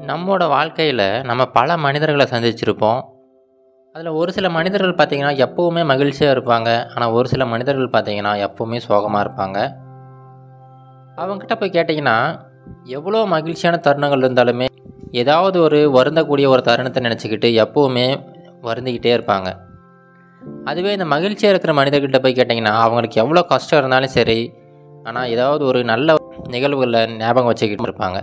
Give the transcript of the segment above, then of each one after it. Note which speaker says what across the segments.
Speaker 1: நம்மோட வாழ்க்கையில் நம்ம பல மனிதர்களை சந்திச்சிருப்போம் அதில் ஒரு சில மனிதர்கள் பார்த்திங்கன்னா எப்போவுமே மகிழ்ச்சியாக இருப்பாங்க ஆனால் ஒரு சில மனிதர்கள் பார்த்திங்கன்னா எப்போவுமே சோகமாக இருப்பாங்க அவங்ககிட்ட போய் கேட்டிங்கன்னா எவ்வளோ மகிழ்ச்சியான தருணங்கள் இருந்தாலுமே ஏதாவது ஒரு வருந்தக்கூடிய ஒரு தருணத்தை நினச்சிக்கிட்டு எப்போவுமே வருந்திக்கிட்டே இருப்பாங்க அதுவே இந்த மகிழ்ச்சியாக இருக்கிற மனிதர்கிட்ட போய் கேட்டிங்கன்னா அவங்களுக்கு எவ்வளோ கஷ்டம் இருந்தாலும் சரி ஆனால் ஏதாவது ஒரு நல்ல நிகழ்வுகளை ஞாபகம் வச்சுக்கிட்டு இருப்பாங்க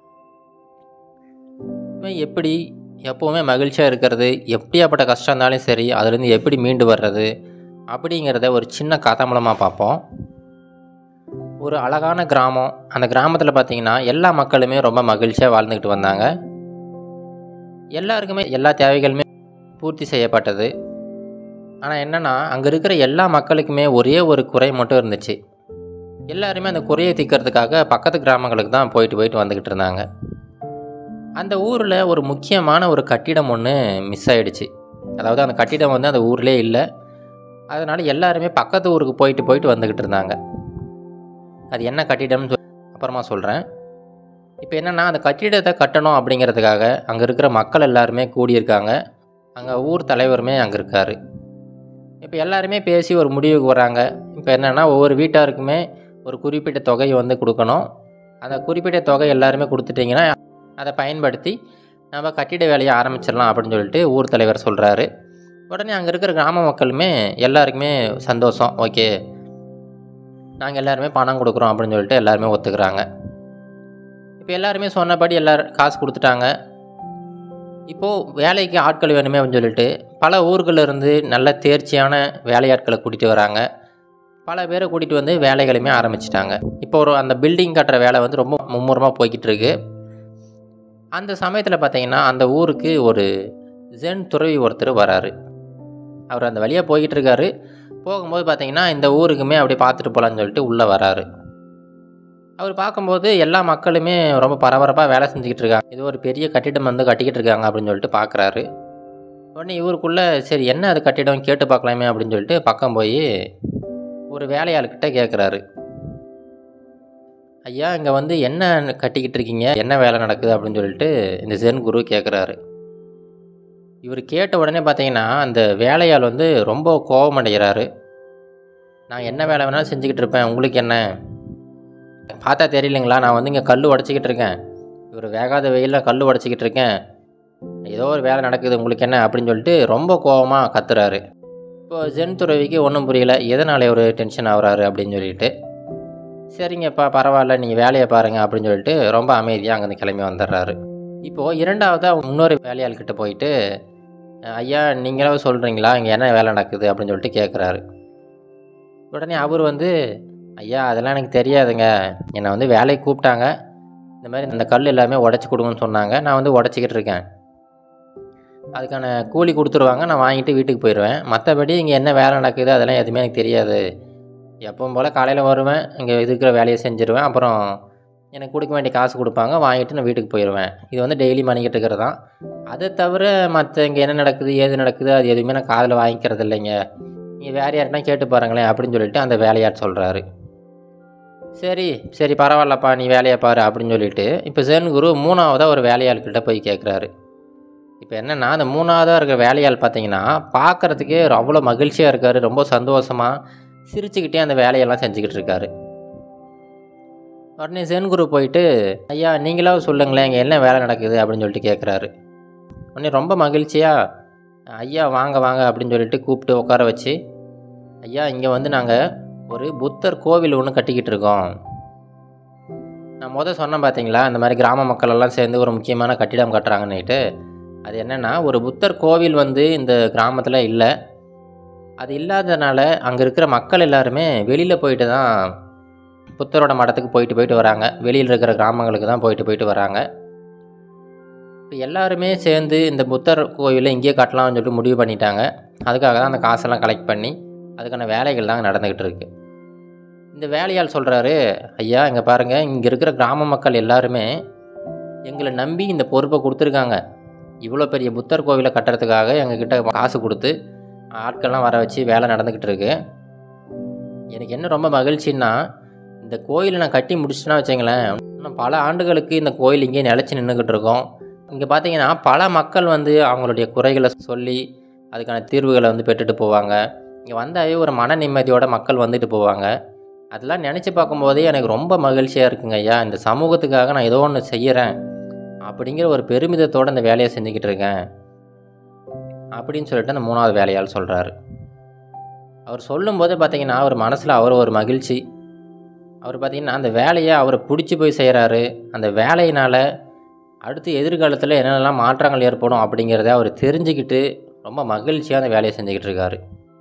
Speaker 1: இவன் எப்படி எப்போவுமே மகிழ்ச்சியாக இருக்கிறது எப்படியாப்பட்ட கஷ்டம் இருந்தாலும் சரி அதுலேருந்து எப்படி மீண்டு வர்றது அப்படிங்கிறத ஒரு சின்ன கதை மூலமாக பார்ப்போம் ஒரு அழகான கிராமம் அந்த கிராமத்தில் பார்த்தீங்கன்னா எல்லா மக்களுமே ரொம்ப மகிழ்ச்சியாக வாழ்ந்துக்கிட்டு வந்தாங்க எல்லாருக்குமே எல்லா தேவைகளுமே பூர்த்தி செய்யப்பட்டது ஆனால் என்னென்னா அங்கே இருக்கிற எல்லா மக்களுக்குமே ஒரே ஒரு குறை மட்டும் இருந்துச்சு எல்லாருமே அந்த குறையை தீர்க்கறதுக்காக பக்கத்து கிராமங்களுக்கு தான் போயிட்டு போயிட்டு வந்துக்கிட்டு இருந்தாங்க அந்த ஊரில் ஒரு முக்கியமான ஒரு கட்டிடம் ஒன்று மிஸ் ஆயிடுச்சு அதாவது அந்த கட்டிடம் வந்து அந்த ஊர்லேயே இல்லை அதனால் எல்லாருமே பக்கத்து ஊருக்கு போயிட்டு போயிட்டு வந்துக்கிட்டு இருந்தாங்க அது என்ன கட்டிடம்னு சொல் அப்புறமா சொல்கிறேன் இப்போ என்னென்னா அந்த கட்டிடத்தை கட்டணும் அப்படிங்கிறதுக்காக அங்கே இருக்கிற மக்கள் எல்லாருமே கூடியிருக்காங்க அங்கே ஊர் தலைவருமே அங்கே இருக்கார் இப்போ எல்லாருமே பேசி ஒரு முடிவுக்கு வராங்க இப்போ என்னென்னா ஒவ்வொரு வீட்டாருக்குமே ஒரு குறிப்பிட்ட தொகையை வந்து கொடுக்கணும் அந்த குறிப்பிட்ட தொகை எல்லாருமே கொடுத்துட்டிங்கன்னா அதை பயன்படுத்தி நம்ம கட்டிட வேலையை ஆரம்பிச்சிடலாம் அப்படின்னு சொல்லிட்டு ஊர் தலைவர் சொல்கிறாரு உடனே அங்கே இருக்கிற கிராம மக்களுமே எல்லாருக்குமே சந்தோஷம் ஓகே நாங்கள் எல்லாருமே பணம் கொடுக்குறோம் அப்படின்னு சொல்லிட்டு எல்லாருமே ஒத்துக்கிறாங்க இப்போ எல்லாருமே சொன்னபடி எல்லோரும் காசு கொடுத்துட்டாங்க இப்போது வேலைக்கு ஆட்கள் வேணுமே அப்படின்னு சொல்லிட்டு பல ஊர்களில் இருந்து நல்ல தேர்ச்சியான வேலையாட்களை கூட்டிகிட்டு வராங்க பல பேரை கூட்டிகிட்டு வந்து வேலைகளுமே ஆரம்பிச்சிட்டாங்க இப்போ ஒரு அந்த பில்டிங் கட்டுற வேலை வந்து ரொம்ப மும்முரமாக போய்கிட்டு இருக்கு அந்த சமயத்தில் பார்த்தீங்கன்னா அந்த ஊருக்கு ஒரு ஜென் துறவி ஒருத்தர் வராரு அவர் அந்த வழியாக போய்கிட்டு இருக்காரு போகும்போது பார்த்தீங்கன்னா இந்த ஊருக்குமே அப்படியே பார்த்துட்டு போகலான்னு சொல்லிட்டு உள்ளே வராரு அவர் பார்க்கும்போது எல்லா மக்களுமே ரொம்ப பரபரப்பாக வேலை செஞ்சுக்கிட்டு இருக்காங்க இது ஒரு பெரிய கட்டிடம் வந்து கட்டிக்கிட்டு இருக்காங்க அப்படின்னு சொல்லிட்டு பார்க்குறாரு உடனே இவருக்குள்ளே சரி என்ன அது கட்டிடம் கேட்டு பார்க்கலாமே அப்படின்னு சொல்லிட்டு பக்கம் போய் ஒரு வேலையாள்கிட்ட கேட்குறாரு ஐயா இங்கே வந்து என்ன கட்டிக்கிட்டு இருக்கீங்க என்ன வேலை நடக்குது அப்படின்னு சொல்லிட்டு இந்த ஜென் குரு கேட்குறாரு இவர் கேட்ட உடனே பார்த்தீங்கன்னா அந்த வேலையாள் வந்து ரொம்ப கோபம் அடைகிறாரு நான் என்ன வேலை வேணாலும் செஞ்சுக்கிட்டு இருப்பேன் உங்களுக்கு என்ன பார்த்தா தெரியலைங்களா நான் வந்து இங்கே கல் உடச்சிக்கிட்டு இருக்கேன் இவர் வேகாத வெயிலில் கல் உடச்சிக்கிட்டு இருக்கேன் ஏதோ ஒரு வேலை நடக்குது உங்களுக்கு என்ன அப்படின்னு சொல்லிட்டு ரொம்ப கோபமாக கத்துறாரு இப்போ ஜென் துறவிக்கு ஒன்றும் புரியல எதனால ஒரு டென்ஷன் ஆகுறாரு அப்படின்னு சொல்லிட்டு சரிங்கப்பா பரவாயில்ல நீங்கள் வேலையை பாருங்கள் அப்படின்னு சொல்லிட்டு ரொம்ப அமைதியாக அங்கேருந்து கிளம்பி வந்துடுறாரு இப்போது இரண்டாவதாக இன்னொரு வேலையாள்கிட்ட போயிட்டு ஐயா நீங்களாவது சொல்கிறீங்களா இங்கே என்ன வேலை நடக்குது அப்படின்னு சொல்லிட்டு கேட்குறாரு உடனே அவர் வந்து ஐயா அதெல்லாம் எனக்கு தெரியாதுங்க என்னை வந்து வேலைக்கு கூப்பிட்டாங்க இந்த மாதிரி இந்த கல் எல்லாமே உடச்சி கொடுங்கன்னு சொன்னாங்க நான் வந்து உடச்சிக்கிட்டு இருக்கேன் அதுக்கான கூலி கொடுத்துருவாங்க நான் வாங்கிட்டு வீட்டுக்கு போயிடுவேன் மற்றபடி இங்கே என்ன வேலை நடக்குது அதெல்லாம் எதுவுமே எனக்கு தெரியாது எப்பவும் போல் காலையில் வருவேன் இங்கே இருக்கிற வேலையை செஞ்சுருவேன் அப்புறம் எனக்கு கொடுக்க வேண்டிய காசு கொடுப்பாங்க வாங்கிட்டு நான் வீட்டுக்கு போயிடுவேன் இது வந்து டெய்லி பண்ணிக்கிட்டு இருக்கிறது தான் அதை தவிர மற்ற இங்கே என்ன நடக்குது ஏது நடக்குது அது எதுவுமே நான் காதில் வாங்கிக்கிறது இல்லைங்க நீங்கள் வேறு யார்கிட்டனா கேட்டு பாருங்களேன் அப்படின்னு சொல்லிட்டு அந்த வேலையார் சொல்கிறாரு சரி சரி பரவாயில்லப்பா நீ வேலையை பாரு அப்படின்னு சொல்லிட்டு இப்போ ஜென் குரு மூணாவதாக ஒரு வேலையாள்கிட்ட போய் கேட்குறாரு இப்போ என்னென்னா அந்த மூணாவதாக இருக்கிற வேலையாள் பார்த்தீங்கன்னா பார்க்குறதுக்கே அவ்வளோ மகிழ்ச்சியாக இருக்கார் ரொம்ப சந்தோஷமாக சிரிச்சுக்கிட்டே அந்த வேலையெல்லாம் செஞ்சுக்கிட்டு இருக்காரு உடனே ஜென் குரு போயிட்டு ஐயா நீங்களாவது சொல்லுங்களேன் இங்கே என்ன வேலை நடக்குது அப்படின்னு சொல்லிட்டு கேட்குறாரு உடனே ரொம்ப மகிழ்ச்சியாக ஐயா வாங்க வாங்க அப்படின்னு சொல்லிட்டு கூப்பிட்டு உட்கார வச்சு ஐயா இங்கே வந்து நாங்கள் ஒரு புத்தர் கோவில் ஒன்று கட்டிக்கிட்டு இருக்கோம் நான் முதல் சொன்னேன் பார்த்தீங்களா இந்த மாதிரி கிராம மக்கள் எல்லாம் சேர்ந்து ஒரு முக்கியமான கட்டிடம் கட்டுறாங்கன்னுட்டு அது என்னென்னா ஒரு புத்தர் கோவில் வந்து இந்த கிராமத்தில் இல்லை அது இல்லாததுனால அங்கே இருக்கிற மக்கள் எல்லாருமே வெளியில் போயிட்டு தான் புத்தரோட மடத்துக்கு போயிட்டு போயிட்டு வராங்க வெளியில் இருக்கிற கிராமங்களுக்கு தான் போயிட்டு போயிட்டு வராங்க இப்போ எல்லாருமே சேர்ந்து இந்த புத்தர் கோவிலை இங்கேயே கட்டலாம்னு சொல்லிட்டு முடிவு பண்ணிட்டாங்க அதுக்காக தான் அந்த காசெல்லாம் கலெக்ட் பண்ணி அதுக்கான வேலைகள் தான் நடந்துக்கிட்டு இருக்கு இந்த வேலையால் சொல்கிறாரு ஐயா இங்கே பாருங்கள் இங்கே இருக்கிற கிராம மக்கள் எல்லாருமே எங்களை நம்பி இந்த பொறுப்பை கொடுத்துருக்காங்க இவ்வளோ பெரிய புத்தர் கோவிலை கட்டுறதுக்காக எங்ககிட்ட காசு கொடுத்து ஆட்கள்லாம் வர வச்சு வேலை நடந்துக்கிட்டு இருக்கு எனக்கு என்ன ரொம்ப மகிழ்ச்சின்னா இந்த கோயிலை நான் கட்டி முடிச்சிட்டேன்னா வச்சுங்களேன் இன்னும் பல ஆண்டுகளுக்கு இந்த கோயில் இங்கே நிலச்சி நின்றுக்கிட்டு இருக்கோம் இங்கே பார்த்தீங்கன்னா பல மக்கள் வந்து அவங்களுடைய குறைகளை சொல்லி அதுக்கான தீர்வுகளை வந்து பெற்றுட்டு போவாங்க இங்கே வந்தாவே ஒரு மன நிம்மதியோட மக்கள் வந்துட்டு போவாங்க அதெல்லாம் நினச்சி பார்க்கும்போதே எனக்கு ரொம்ப மகிழ்ச்சியாக இருக்குங்க ஐயா இந்த சமூகத்துக்காக நான் ஏதோ ஒன்று செய்கிறேன் அப்படிங்கிற ஒரு பெருமிதத்தோடு இந்த வேலையை செஞ்சுக்கிட்டு இருக்கேன் அப்படின்னு சொல்லிட்டு அந்த மூணாவது வேலையால் சொல்கிறாரு அவர் சொல்லும்போது பார்த்தீங்கன்னா அவர் மனசில் அவர் ஒரு மகிழ்ச்சி அவர் பார்த்தீங்கன்னா அந்த வேலையை அவர் பிடிச்சி போய் செய்கிறாரு அந்த வேலையினால் அடுத்து எதிர்காலத்தில் என்னென்னலாம் மாற்றங்கள் ஏற்படும் அப்படிங்கிறத அவர் தெரிஞ்சுக்கிட்டு ரொம்ப மகிழ்ச்சியாக அந்த வேலையை செஞ்சுக்கிட்டு இருக்காரு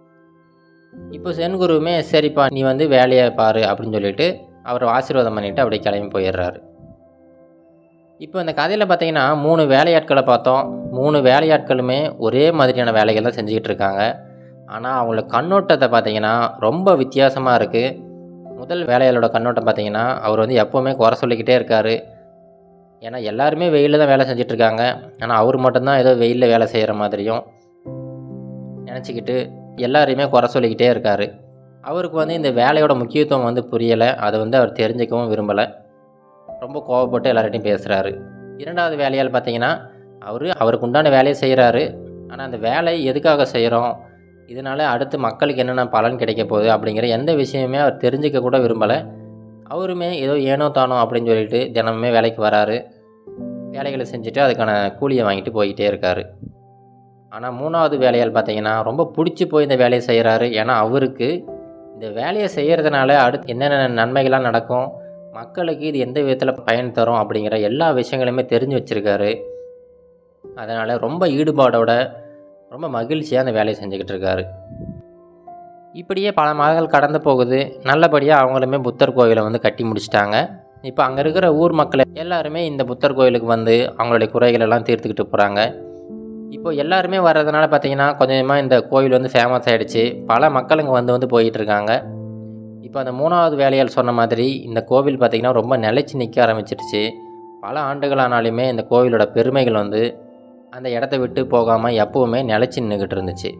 Speaker 1: இப்போ சென்குருவுமே சரிப்பா நீ வந்து வேலையை பாரு அப்படின்னு சொல்லிட்டு அவர் ஆசீர்வாதம் பண்ணிவிட்டு அப்படியே கிளம்பி போயிடுறாரு இப்போ இந்த கதையில் பார்த்தீங்கன்னா மூணு வேலையாட்களை பார்த்தோம் மூணு வேலையாட்களுமே ஒரே மாதிரியான வேலைகள் தான் செஞ்சுக்கிட்டு இருக்காங்க ஆனால் அவங்களோட கண்ணோட்டத்தை பார்த்தீங்கன்னா ரொம்ப வித்தியாசமாக இருக்குது முதல் வேலையாளோட கண்ணோட்டம் பார்த்தீங்கன்னா அவர் வந்து எப்போவுமே குறை சொல்லிக்கிட்டே இருக்கார் ஏன்னா எல்லாருமே வெயிலில் தான் வேலை செஞ்சிட்ருக்காங்க ஆனால் அவர் மட்டும்தான் ஏதோ வெயிலில் வேலை செய்கிற மாதிரியும் நினச்சிக்கிட்டு எல்லாரையுமே குறை சொல்லிக்கிட்டே இருக்கார் அவருக்கு வந்து இந்த வேலையோட முக்கியத்துவம் வந்து புரியலை அதை வந்து அவர் தெரிஞ்சுக்கவும் விரும்பலை ரொம்ப கோவப்பட்டு எல்லார்ட்டையும் பேசுகிறாரு இரண்டாவது வேலையால் பார்த்தீங்கன்னா அவர் அவருக்கு உண்டான வேலையை செய்கிறாரு ஆனால் அந்த வேலை எதுக்காக செய்கிறோம் இதனால் அடுத்து மக்களுக்கு என்னென்ன பலன் கிடைக்க போகுது அப்படிங்கிற எந்த விஷயமே அவர் தெரிஞ்சிக்க கூட விரும்பலை அவருமே ஏதோ ஏனோ தானோ அப்படின்னு சொல்லிட்டு தினமுமே வேலைக்கு வராரு வேலைகளை செஞ்சுட்டு அதுக்கான கூலியை வாங்கிட்டு போய்கிட்டே இருக்கார் ஆனால் மூணாவது வேலையால் பார்த்தீங்கன்னா ரொம்ப பிடிச்சி போய் இந்த வேலையை செய்கிறாரு ஏன்னா அவருக்கு இந்த வேலையை செய்கிறதுனால அடுத்து என்னென்ன நன்மைகள்லாம் நடக்கும் மக்களுக்கு இது எந்த விதத்தில் பயன் தரும் அப்படிங்கிற எல்லா விஷயங்களுமே தெரிஞ்சு வச்சுருக்காரு அதனால் ரொம்ப ஈடுபாடோட ரொம்ப மகிழ்ச்சியாக அந்த வேலையை செஞ்சுக்கிட்டு இருக்காரு இப்படியே பல மாதங்கள் கடந்து போகுது நல்லபடியாக அவங்களுமே புத்தர் கோவிலை வந்து கட்டி முடிச்சிட்டாங்க இப்போ அங்கே இருக்கிற ஊர் மக்கள் எல்லாருமே இந்த புத்தர் கோயிலுக்கு வந்து அவங்களுடைய குறைகள் எல்லாம் தீர்த்துக்கிட்டு போகிறாங்க இப்போ எல்லாருமே வர்றதுனால பார்த்தீங்கன்னா கொஞ்சமாக இந்த கோவில் வந்து ஃபேமஸ் ஆகிடுச்சு பல மக்கள் இங்கே வந்து வந்து போயிட்டு இருக்காங்க இப்போ அந்த மூணாவது வேலையால் சொன்ன மாதிரி இந்த கோவில் பார்த்திங்கன்னா ரொம்ப நிலைச்சி நிற்க ஆரம்பிச்சிருச்சு பல ஆண்டுகளானாலுமே இந்த கோவிலோட பெருமைகள் வந்து அந்த இடத்த விட்டு போகாமல் எப்போவுமே நிலச்சி நின்றுக்கிட்டு இருந்துச்சு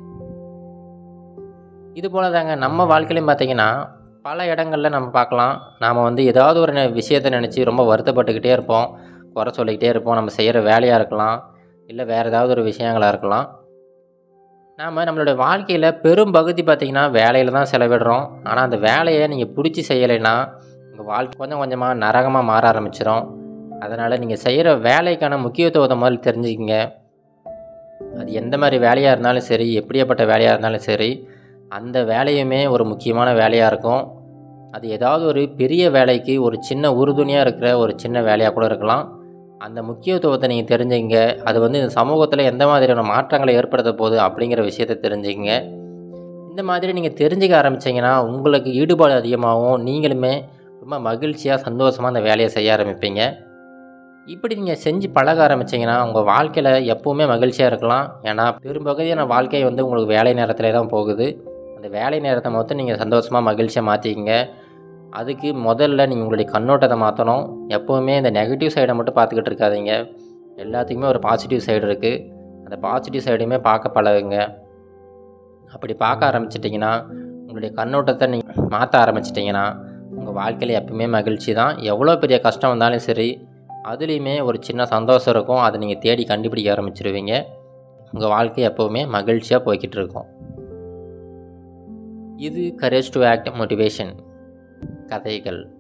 Speaker 1: இது போல தாங்க நம்ம வாழ்க்கையிலையும் பார்த்தீங்கன்னா பல இடங்களில் நம்ம பார்க்கலாம் நாம் வந்து ஏதாவது ஒரு நெ- விஷயத்தை நினச்சி ரொம்ப வருத்தப்பட்டுக்கிட்டே இருப்போம் குறை சொல்லிக்கிட்டே இருப்போம் நம்ம செய்கிற வேலையாக இருக்கலாம் இல்லை வேறு ஏதாவது ஒரு விஷயங்களாக இருக்கலாம் நாம் நம்மளோட வாழ்க்கையில் பெரும் பகுதி பார்த்திங்கன்னா வேலையில் தான் செலவிடுறோம் ஆனால் அந்த வேலையை நீங்கள் பிடிச்சி செய்யலைன்னா உங்கள் வாழ்க்கை கொஞ்சம் கொஞ்சமாக நரகமாக மாற ஆரம்பிச்சிடும் அதனால் நீங்கள் செய்கிற வேலைக்கான முக்கியத்துவத்தை முதல்ல தெரிஞ்சுக்கிங்க அது எந்த மாதிரி வேலையாக இருந்தாலும் சரி எப்படியாப்பட்ட வேலையாக இருந்தாலும் சரி அந்த வேலையுமே ஒரு முக்கியமான வேலையாக இருக்கும் அது ஏதாவது ஒரு பெரிய வேலைக்கு ஒரு சின்ன உறுதுணையாக இருக்கிற ஒரு சின்ன வேலையாக கூட இருக்கலாம் அந்த முக்கியத்துவத்தை நீங்கள் தெரிஞ்சுங்க அது வந்து இந்த சமூகத்தில் எந்த மாதிரியான மாற்றங்களை ஏற்படுத்த போகுது அப்படிங்கிற விஷயத்தை தெரிஞ்சுக்கங்க இந்த மாதிரி நீங்கள் தெரிஞ்சுக்க ஆரம்பிச்சீங்கன்னா உங்களுக்கு ஈடுபாடு அதிகமாகவும் நீங்களுமே ரொம்ப மகிழ்ச்சியாக சந்தோஷமாக அந்த வேலையை செய்ய ஆரம்பிப்பீங்க இப்படி நீங்கள் செஞ்சு பழக ஆரம்பிச்சீங்கன்னா உங்கள் வாழ்க்கையில் எப்போவுமே மகிழ்ச்சியாக இருக்கலாம் ஏன்னா பெரும்பகுதியான வாழ்க்கை வந்து உங்களுக்கு வேலை நேரத்தில் தான் போகுது அந்த வேலை நேரத்தை மொத்தம் நீங்கள் சந்தோஷமாக மகிழ்ச்சியாக மாற்றிக்கிங்க அதுக்கு முதல்ல நீங்கள் உங்களுடைய கண்ணோட்டத்தை மாற்றணும் எப்போவுமே இந்த நெகட்டிவ் சைடை மட்டும் பார்த்துக்கிட்டு இருக்காதீங்க எல்லாத்துக்குமே ஒரு பாசிட்டிவ் சைடு இருக்குது அந்த பாசிட்டிவ் சைடையுமே பார்க்க பழகுங்க அப்படி பார்க்க ஆரம்பிச்சிட்டிங்கன்னா உங்களுடைய கண்ணோட்டத்தை நீங்கள் மாற்ற ஆரம்பிச்சிட்டிங்கன்னா உங்கள் வாழ்க்கையில் எப்பவுமே மகிழ்ச்சி தான் எவ்வளோ பெரிய கஷ்டம் வந்தாலும் சரி அதுலேயுமே ஒரு சின்ன சந்தோஷம் இருக்கும் அதை நீங்கள் தேடி கண்டுபிடிக்க ஆரம்பிச்சிருவீங்க உங்கள் வாழ்க்கை எப்போவுமே மகிழ்ச்சியாக போய்கிட்டு இருக்கும் இது கரேஜ் டு ஆக்ட் மோட்டிவேஷன் கதைகள்